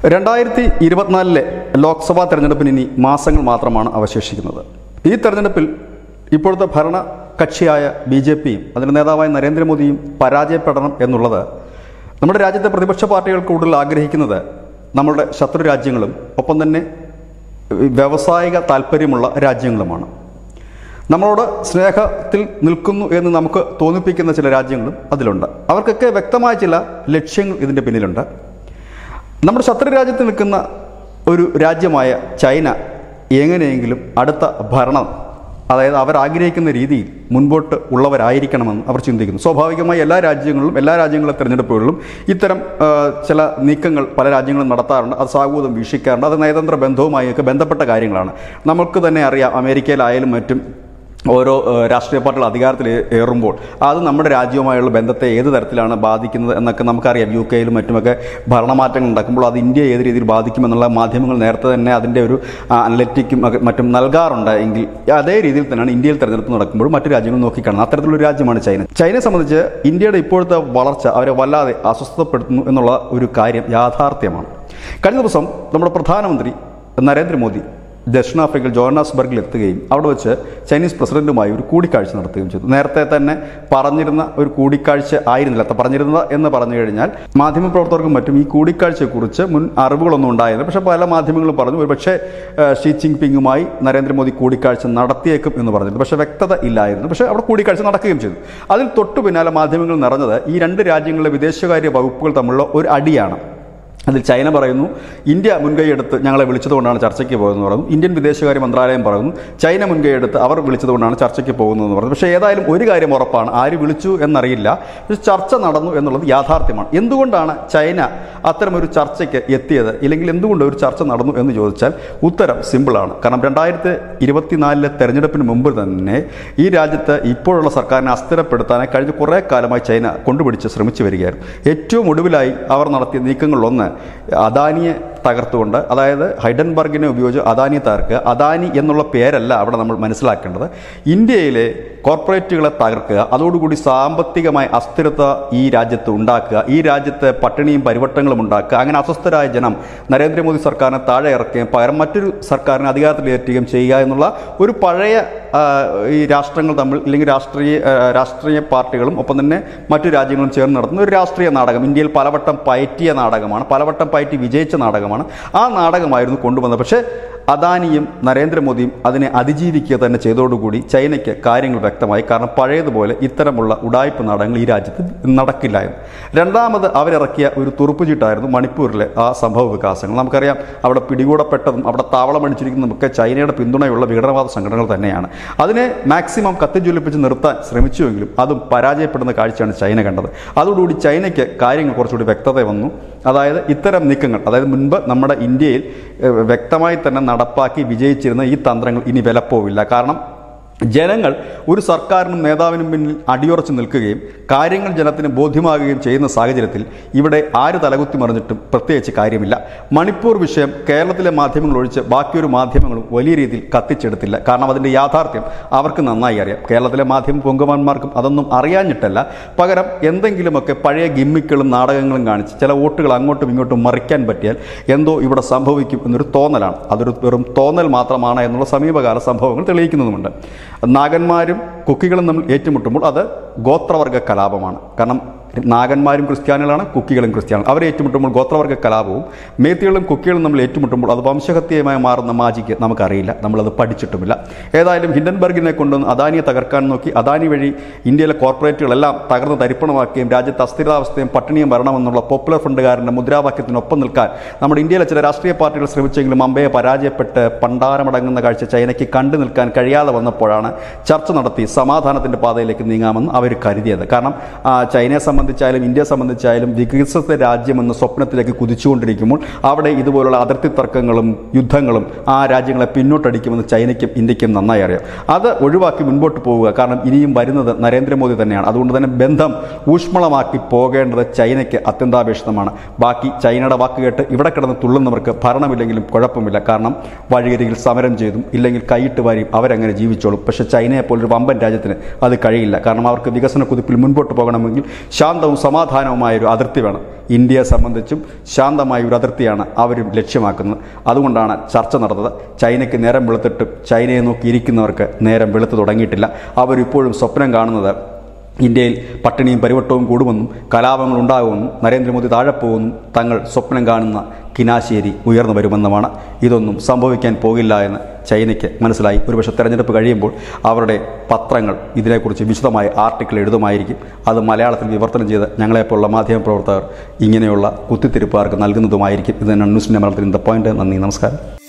രണ്ടായിരത്തി ഇരുപത്തിനാലിലെ ലോക്സഭാ തെരഞ്ഞെടുപ്പിന് ഇനി മാസങ്ങൾ മാത്രമാണ് അവശേഷിക്കുന്നത് ഈ തെരഞ്ഞെടുപ്പിൽ ഇപ്പോഴത്തെ ഭരണ കക്ഷിയായ ബി ജെ പിയും അതിൻ്റെ നേതാവായ നരേന്ദ്രമോദിയും പരാജയപ്പെടണം എന്നുള്ളത് നമ്മുടെ രാജ്യത്തെ പ്രതിപക്ഷ പാർട്ടികൾ കൂടുതൽ ആഗ്രഹിക്കുന്നത് നമ്മളുടെ ശത്രു രാജ്യങ്ങളും ഒപ്പം തന്നെ വ്യാവസായിക താല്പര്യമുള്ള രാജ്യങ്ങളുമാണ് നമ്മളോട് സ്നേഹത്തിൽ നിൽക്കുന്നു എന്ന് നമുക്ക് തോന്നിപ്പിക്കുന്ന ചില രാജ്യങ്ങളും അതിലുണ്ട് അവർക്കൊക്കെ വ്യക്തമായ ചില ലക്ഷ്യങ്ങൾ ഇതിൻ്റെ പിന്നിലുണ്ട് നമ്മുടെ ശത്രു രാജ്യത്ത് നിൽക്കുന്ന ഒരു രാജ്യമായ ചൈന എങ്ങനെയെങ്കിലും അടുത്ത ഭരണം അതായത് അവർ ആഗ്രഹിക്കുന്ന രീതിയിൽ മുൻപോട്ട് ഉള്ളവരായിരിക്കണമെന്ന് അവർ ചിന്തിക്കുന്നു സ്വാഭാവികമായി എല്ലാ രാജ്യങ്ങളിലും എല്ലാ രാജ്യങ്ങളിലെ തിരഞ്ഞെടുപ്പുകളിലും ഇത്തരം ആ, ചില നീക്കങ്ങൾ പല രാജ്യങ്ങളും നടത്താറുണ്ട് അത് സാഹൂതം വീക്ഷിക്കാറുണ്ട് അത് നയതന്ത്ര ബന്ധവുമായി ഒക്കെ ബന്ധപ്പെട്ട കാര്യങ്ങളാണ് നമുക്ക് തന്നെ അറിയാം അമേരിക്കയിലായാലും മറ്റും ഓരോ ഏഹ്, രാഷ്ട്രീയ പാർട്ടികൾ അധികാരത്തിൽ ഏ- ഏറുമ്പോൾ അത് നമ്മുടെ രാജ്യവുമായുള്ള ബന്ധത്തെ ഏത് തരത്തിലാണ് ബാധിക്കുന്നത് എന്നൊക്കെ നമുക്കറിയാം യു കെയിലും മറ്റുമൊക്കെ ഭരണമാറ്റങ്ങൾ നടക്കുമ്പോൾ അത് ഇന്ത്യയെ ഏത് രീതിയിൽ ബാധിക്കുമെന്നുള്ള മാധ്യമങ്ങൾ നേരത്തെ തന്നെ അതിൻ്റെ ഒരു അനലറ്റിക്കും ഒക്കെ മറ്റും നൽകാറുണ്ട് എങ്കിൽ അതേ രീതിയിൽ തന്നെയാണ് ഇന്ത്യയിൽ തെരഞ്ഞെടുപ്പ് നടക്കുമ്പോൾ മറ്റു രാജ്യങ്ങൾ നോക്കിക്കാണുന്നത് അത്തരത്തിലൊരു രാജ്യമാണ് ചൈന ചൈനയെ സംബന്ധിച്ച് ഇന്ത്യയുടെ ഇപ്പോഴത്തെ വളർച്ച അവരെ വല്ലാതെ അസ്വസ്ഥപ്പെടുത്തുന്നു എന്നുള്ള ഒരു കാര്യം യാഥാർത്ഥ്യമാണ് കഴിഞ്ഞ ദിവസം നമ്മുടെ പ്രധാനമന്ത്രി നരേന്ദ്രമോദി ദക്ഷിണാഫ്രിക്കയിൽ ജോഹന്നാസ്ബർഗിൽ എത്തുകയും അവിടെ വെച്ച് ചൈനീസ് പ്രസിഡന്റുമായി ഒരു കൂടിക്കാഴ്ച നടത്തുകയും ചെയ്തു നേരത്തെ തന്നെ പറഞ്ഞിരുന്ന ഒരു കൂടിക്കാഴ്ച ആയിരുന്നില്ല ത- പറഞ്ഞിരുന്നത് എന്ന് പറഞ്ഞു കഴിഞ്ഞാൽ മാധ്യമപ്രവർത്തകർക്കും മറ്റും ഈ കൂടിക്കാഴ്ചയെക്കുറിച്ച് മുൻ അറിവുകളൊന്നും ഉണ്ടായിരുന്നില്ല പക്ഷേ പല മാധ്യമങ്ങളും പറഞ്ഞു ഒരു പക്ഷേ ഷീ ജിങ് പിങ്ങുമായി നരേന്ദ്രമോദി കൂടിക്കാഴ്ച നടത്തിയേക്കും എന്ന് പറഞ്ഞിരുന്നു പക്ഷേ വ്യക്തത ഇല്ലായിരുന്നു പക്ഷേ അവിടെ കൂടിക്കാഴ്ച നടക്കുകയും ചെയ്തു അതിൽ തൊട്ടു പിന്നാലെ മാധ്യമങ്ങൾ നിറഞ്ഞത് ഈ രണ്ട് രാജ്യങ്ങളിലെ വിദേശകാര്യ വകുപ്പുകൾ തമ്മിലുള്ള ഒരു അടിയാണ് അതിൽ ചൈന പറയുന്നു ഇന്ത്യ മുൻകൈയെടുത്ത് ഞങ്ങളെ വിളിച്ചതുകൊണ്ടാണ് ചർച്ചയ്ക്ക് പോകുന്നതെന്ന് പറയുന്നു ഇന്ത്യൻ വിദേശകാര്യ മന്ത്രാലയം പറയുന്നു ചൈന മുൻകൈയെടുത്ത് അവർ വിളിച്ചതുകൊണ്ടാണ് ചർച്ചയ്ക്ക് പോകുന്നതെന്ന് പറഞ്ഞു പക്ഷേ ഏതായാലും ഒരു കാര്യം ഉറപ്പാണ് ആര് വിളിച്ചു എന്നറിയില്ല പക്ഷേ ചർച്ച നടന്നു എന്നുള്ളത് യാഥാർത്ഥ്യമാണ് എന്തുകൊണ്ടാണ് ചൈന അത്തരമൊരു ചർച്ചയ്ക്ക് എത്തിയത് ഇല്ലെങ്കിൽ എന്തുകൊണ്ട് ഒരു ചർച്ച നടന്നു എന്ന് ചോദിച്ചാൽ ഉത്തരം സിമ്പിളാണ് കാരണം രണ്ടായിരത്തി ഇരുപത്തിനാലിലെ തെരഞ്ഞെടുപ്പിന് മുമ്പ് തന്നെ ഈ രാജ്യത്ത് ഇപ്പോഴുള്ള സർക്കാരിനെ അസ്ഥിരപ്പെടുത്താനായി കഴിഞ്ഞ കുറേ കാലമായി ചൈന കൊണ്ടുപിടിച്ച് ശ്രമിച്ചു വരികയായിരുന്നു ഏറ്റവും ഒടുവിലായി അവർ നടത്തിയ നീക്കങ്ങളിലൊന്ന് അദാനിയെ തകർത്തുകൊണ്ട് അതായത് ഹൈഡൻബർഗിനെ ഉപയോഗിച്ച് അദാനിയെ തകർക്കുക അദാനി എന്നുള്ള പേരല്ല അവിടെ നമ്മൾ മനസ്സിലാക്കേണ്ടത് ഇന്ത്യയിലെ കോർപ്പറേറ്റുകളെ തകർക്കുക അതോടുകൂടി സാമ്പത്തികമായ അസ്ഥിരത ഈ രാജ്യത്ത് ഉണ്ടാക്കുക ഈ രാജ്യത്ത് പട്ടിണിയും പരിവട്ടങ്ങളും ഉണ്ടാക്കുക അങ്ങനെ അസ്വസ്ഥരായ ജനം നരേന്ദ്രമോദി സർക്കാരിനെ താഴെ ഇറക്കുകയും പകരം മറ്റൊരു സർക്കാരിനെ അധികാരത്തിലേറ്റുകയും ചെയ്യുക എന്നുള്ള ഒരു പഴയ ആ, ഈ രാഷ്ട്രങ്ങൾ തമ്മിൽ ഇല്ലെങ്കിൽ രാഷ്ട്രീയ ആ, രാഷ്ട്രീയ പാർട്ടികളും ഒപ്പം തന്നെ മറ്റു രാജ്യങ്ങളും ചേർന്ന് നടത്തുന്ന ഒരു രാഷ്ട്രീയ നാടകം ഇന്ത്യയിൽ പലവട്ടം പയറ്റിയ നാടകമാണ് പലവട്ടം പയറ്റി വിജയിച്ച നാടകമാണ് ആ നാടകമായിരുന്നു കൊണ്ടുവന്നത് പക്ഷേ അദാനിയും നരേന്ദ്രമോദിയും അതിനെ അതിജീവിക്കുക തന്നെ ചെയ്തതോടുകൂടി ചൈനയ്ക്ക് കാര്യങ്ങൾ വ്യക്തമായി കാരണം പഴയതുപോലെ ഇത്തരമുള്ള ഉടായ്പ നാടകങ്ങൾ ഈ രാജ്യത്ത് നടക്കില്ലായിരുന്നു രണ്ടാമത് അവരിറക്കിയ ഒരു തുറുപ്പുചീട്ടായിരുന്നു മണിപ്പൂരിലെ ആ സംഭവ വികാസങ്ങൾ നമുക്കറിയാം അവിടെ പിടികൂടപ്പെട്ടതും അവിടെ താവളമടിച്ചിരിക്കുന്നതുമൊക്കെ ചൈനയുടെ പിന്തുണയുള്ള വിഘടനവാദ സംഘടനകൾ തന്നെയാണ് അതിനെ മാക്സിമം കത്തിജ്വലിപ്പിച്ച് നിർത്താൻ ശ്രമിച്ചുവെങ്കിലും അതും പരാജയപ്പെടുന്ന കാഴ്ചയാണ് ചൈന കണ്ടത് അതോടുകൂടി ചൈനയ്ക്ക് കാര്യങ്ങൾ കുറച്ചുകൂടി വ്യക്തത വന്നു അതായത് ഇത്തരം നീക്കങ്ങൾ അതായത് മുൻപ് നമ്മുടെ ഇന്ത്യയിൽ ഏഹ്, വ്യക്തമായി തന്നെ നടപ്പാക്കി വിജയിച്ചിരുന്ന ഈ തന്ത്രങ്ങൾ ഇനി വിലപ്പോവില്ല കാരണം ജനങ്ങൾ ഒരു സർക്കാരിനും നേതാവിനും പിന്നിൽ അടിയുറച്ച് നിൽക്കുകയും കാര്യങ്ങൾ ജനത്തിന് ബോധ്യമാകുകയും ചെയ്യുന്ന സാഹചര്യത്തിൽ ഇവിടെ ആര് തലകുത്തി മറിഞ്ഞിട്ടും പ്രത്യേകിച്ച് കാര്യമില്ല മണിപ്പൂർ വിഷയം കേരളത്തിലെ മാധ്യമങ്ങൾ ഒഴിച്ച് ബാക്കിയൊരു മാധ്യമങ്ങളും വലിയ രീതിയിൽ കത്തിച്ചെടുത്തില്ല കാരണം അതിൻ്റെ യാഥാർത്ഥ്യം അവർക്ക് നന്നായി അറിയാം കേരളത്തിലെ മാധ്യമ പൊങ്കന്മാർക്കും അതൊന്നും അറിയാഞ്ഞിട്ടല്ല പകരം എന്തെങ്കിലുമൊക്കെ പഴയ ഗിമ്മിക്കളും നാടകങ്ങളും കാണിച്ച് ചില വോട്ടുകൾ അങ്ങോട്ടും ഇങ്ങോട്ടും മറിക്കാൻ പറ്റിയാൽ എന്തോ ഇവിടെ സംഭവിക്കും എന്നൊരു തോന്നലാണ് അതൊരു വെറും തോന്നൽ മാത്രമാണ് എന്നുള്ള സമീപകാല സംഭവങ്ങൾ തെളിയിക്കുന്നതുമുണ്ട് നാഗന്മാരും കുക്കികളും തമ്മിൽ ഏറ്റുമുട്ടുമ്പോൾ അത് ഗോത്രവർഗ കലാപമാണ് കാരണം നാഗന്മാരും ക്രിസ്ത്യാനികളാണ് കുക്കികളും ക്രിസ്ത്യാനികൾ അവർ ഏറ്റുമുട്ടുമ്പോൾ ഗോത്രവർഗ കലാപവും മേത്തികളും കുക്കികളും തമ്മിൽ ഏറ്റുമുട്ടുമ്പോൾ അത് വംശഹത്യമായി മാറുന്ന മാജിക്ക് നമുക്കറിയില്ല നമ്മളത് പഠിച്ചിട്ടുമില്ല ഏതായാലും ഹിൻഡൻബർഗിനെ കൊണ്ടുവന്ന് അദാനിയെ തകർക്കാൻ നോക്കി അദാനി വഴി ഇന്ത്യയിലെ കോർപ്പറേറ്റുകളെല്ലാം തകർന്ന് തരിപ്പണമാക്കുകയും രാജ്യത്ത് അസ്ഥിരാവസ്ഥയും പട്ടിണിയും വരണമെന്നുള്ള പോപ്പുലർ ഫണ്ടുകാരൻ്റെ മുദ്രാവാക്യത്തിനൊപ്പം നിൽക്കാൻ നമ്മുടെ ഇന്ത്യയിലെ ചില രാഷ്ട്രീയ പാർട്ടികൾ ശ്രമിച്ചെങ്കിലും അമ്പയെ പരാജയപ്പെട്ട് പണ്ടാരമടങ്ങുന്ന കാഴ്ച ചൈനയ്ക്ക് കണ്ടു നിൽക്കാൻ കഴിയാതെ വന്നപ്പോഴാണ് ചർച്ച നടത്തി സമാധാനത്തിൻ്റെ പാതയിലേക്ക് നീങ്ങാമെന്ന് അവർ കരുതിയത് കാരണം ആ, ചൈനയെ സംബന്ധിച്ചായാലും ഇന്ത്യയെ സംബന്ധിച്ചായാലും വികസിത രാജ്യമെന്ന സ്വപ്നത്തിലേക്ക് കുതിച്ചുകൊണ്ടിരിക്കുമ്പോൾ അവിടെ ഇതുപോലുള്ള അതിർത്തി തർക്കങ്ങളും യുദ്ധങ്ങളും ആ രാജ്യങ്ങളെ പിന്നോട്ടടിക്കുമെന്ന് ചൈനയ്ക്കും ഇന്ത്യക്കും നന്നായി അറിയാം അത് ഒഴിവാക്കി മുൻപോട്ട് പോവുക കാരണം ഇനിയും വരുന്നത് നരേന്ദ്രമോദി തന്നെയാണ് അതുകൊണ്ട് തന്നെ ബന്ധം ഊഷ്മളമാക്കി പോകേണ്ടത് ചൈനയ്ക്ക് അത്യന്താപേക്ഷിതമാണ് ബാക്കി ചൈനയുടെ വാക്ക് കേട്ട് ഇവിടെ കിടന്ന് തുള്ളുന്നവർക്ക് ഭരണമില്ലെങ്കിലും കുഴപ്പമില്ല കാരണം വഴിയരികിൽ സമരം ചെയ്തും ഇല്ലെങ്കിൽ കൈയിട്ട് വാരിയും അവരങ്ങനെ ജീവിച്ചോളും പക്ഷേ ചൈനയെ പോലൊരു വമ്പൻ രാജ്യത്തിന് അത് കഴിയില്ല കാരണം അവർക്ക് വികസന കുതിപ്പിൽ മുൻപോട്ട് പോകണമെങ്കിൽ ശാന്തി ശാന്തവും സമാധാനവുമായ ഒരു അതിർത്തി വേണം ഇന്ത്യയെ സംബന്ധിച്ചും ശാന്തമായ ഒരു അതിർത്തിയാണ് അവരും ലക്ഷ്യമാക്കുന്നത് അതുകൊണ്ടാണ് ചർച്ച നടന്നത് ചൈനയ്ക്ക് നേരം വെളുത്തിട്ടും ചൈനയെ നോക്കി ഇരിക്കുന്നവർക്ക് നേരം വെളുത്ത് തുടങ്ങിയിട്ടില്ല അവരിപ്പോഴും സ്വപ്നം കാണുന്നത് ഇന്ത്യയിൽ പട്ടിണിയും പരിവട്ടവും കൂടുമെന്നും കലാപങ്ങൾ ഉണ്ടാകുമെന്നും നരേന്ദ്രമോദി താഴെ പോകുമെന്നും തങ്ങൾ സ്വപ്നം കാണുന്ന കിനാശേരി ഉയർന്നു വരുമെന്നുമാണ് ഇതൊന്നും സംഭവിക്കാൻ പോകില്ല എന്ന് ചൈനയ്ക്ക് മനസ്സിലായി ഒരുപക്ഷെ തെരഞ്ഞെടുപ്പ് കഴിയുമ്പോൾ അവരുടെ പത്രങ്ങൾ ഇതിനെക്കുറിച്ച് വിശദമായ ആർട്ടിക്കിൾ എഴുതുമായിരിക്കും അത് മലയാളത്തിൽ വിവർത്തനം ചെയ്ത് ഞങ്ങളെപ്പോലുള്ള മാധ്യമപ്രവർത്തകർ ഇങ്ങനെയുള്ള കുത്തിത്തിരിപ്പുകാർക്ക് നൽകുന്നതുമായിരിക്കും ഇത് ന്യൂസിൻ്റെ മലയാളത്തിൽ ഇൻ ദ പോയിന്റ് നന്ദി നമസ്കാരം